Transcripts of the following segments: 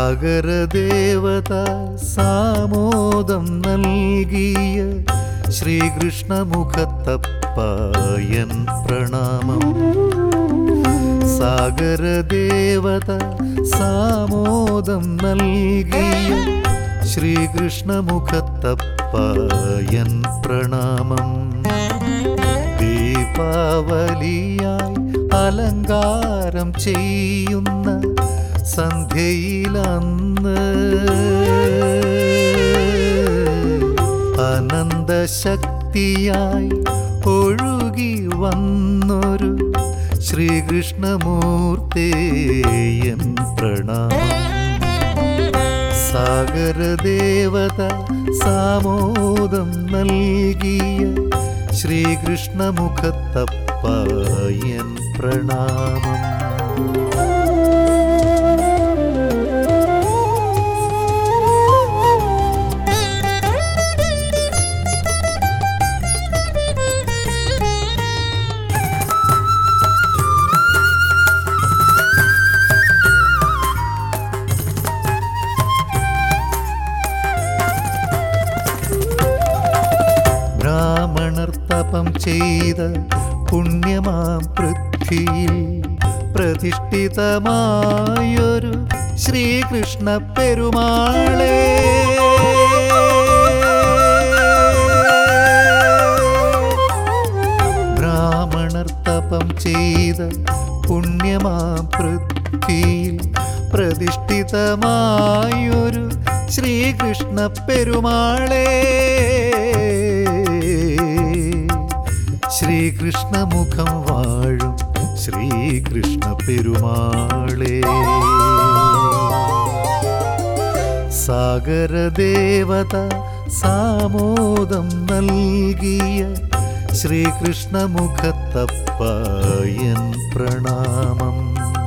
സാഗരദേവത സാമോദം നൽകിയ ശ്രീകൃഷ്ണമുഖത്തപ്പായൻ പ്രണാമം സാഗരദേവത സാമോദം നൽകിയ ശ്രീകൃഷ്ണമുഖത്തപ്പായൻ പ്രണാമം ദീപാവലിയായി അലങ്കാരം ചെയ്യുന്ന സന്ധ്യയിലന്ന് അനന്തശക്തിയായി ഒഴുകി വന്നൊരു ശ്രീകൃഷ്ണമൂർത്തേയൻ പ്രണാമം സാഗരദേവത സാമോദം നൽകിയ ശ്രീകൃഷ്ണമുഖത്തപ്പായൻ പ്രണാമം ബ്രാഹ്മണർ തപം ചെയ്ത പുണ്യമാം പൃഥ്വിയിൽ പ്രതിഷ്ഠിതമായൊരു ശ്രീകൃഷ്ണ പെരുമാളെ ബ്രാഹ്മണർ തപം ചെയ്ത പുണ്യമാം പൃഥ്വിയിൽ പ്രതിഷ്ഠിതമായൊരു ശ്രീകൃഷ്ണ പെരുമാളെ ശ്രീകൃഷ്ണമുഖം വാഴും ശ്രീകൃഷ്ണ പെരുമാളെ സാഗരദേവത സാമോദം നൽകിയ ശ്രീകൃഷ്ണമുഖത്തപ്പായൻ പ്രണാമം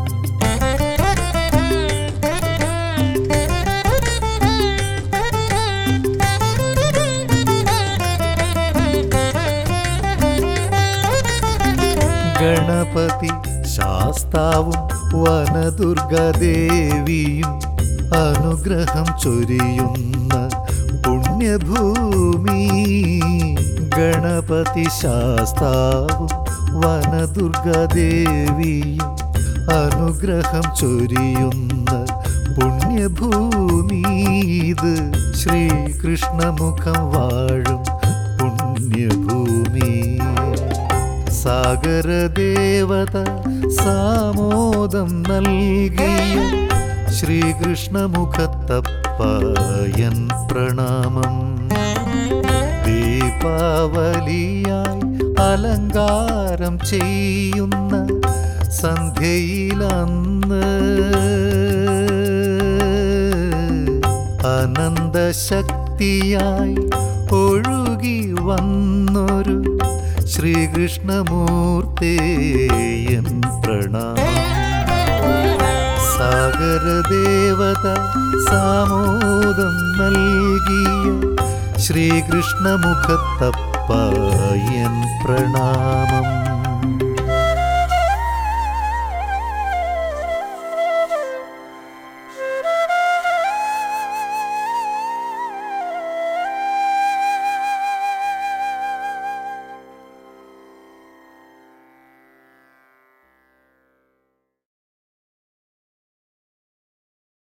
ഗണപതി ശാസ്താവും വനദുർഗദേവിയും അനുഗ്രഹം ചൊരിയുന്ന പുണ്യഭൂമി ഗണപതി ശാസ്താവും വനദുർഗദേവിയും അനുഗ്രഹം ചൊരിയുന്ന പുണ്യഭൂമി ഇത് ശ്രീകൃഷ്ണമുഖം വാഴും പുണ്യഭൂമി സാഗരദേവത സാമോദം നൽകിയ ശ്രീകൃഷ്ണമുഖത്തപ്പായൻ പ്രണാമം ദീപാവലിയായി അലങ്കാരം ചെയ്യുന്ന സന്ധ്യയിലന്ന് അനന്തശക്തിയായി ഒഴുകി വന്നൊരു ശ്രീകൃഷ്ണമൂർത്തേയൻ പ്രണാമം സാഗരദേവത സാമോദം നൽകിയ ശ്രീകൃഷ്ണമുഖത്തപ്പായൻ പ്രണാമം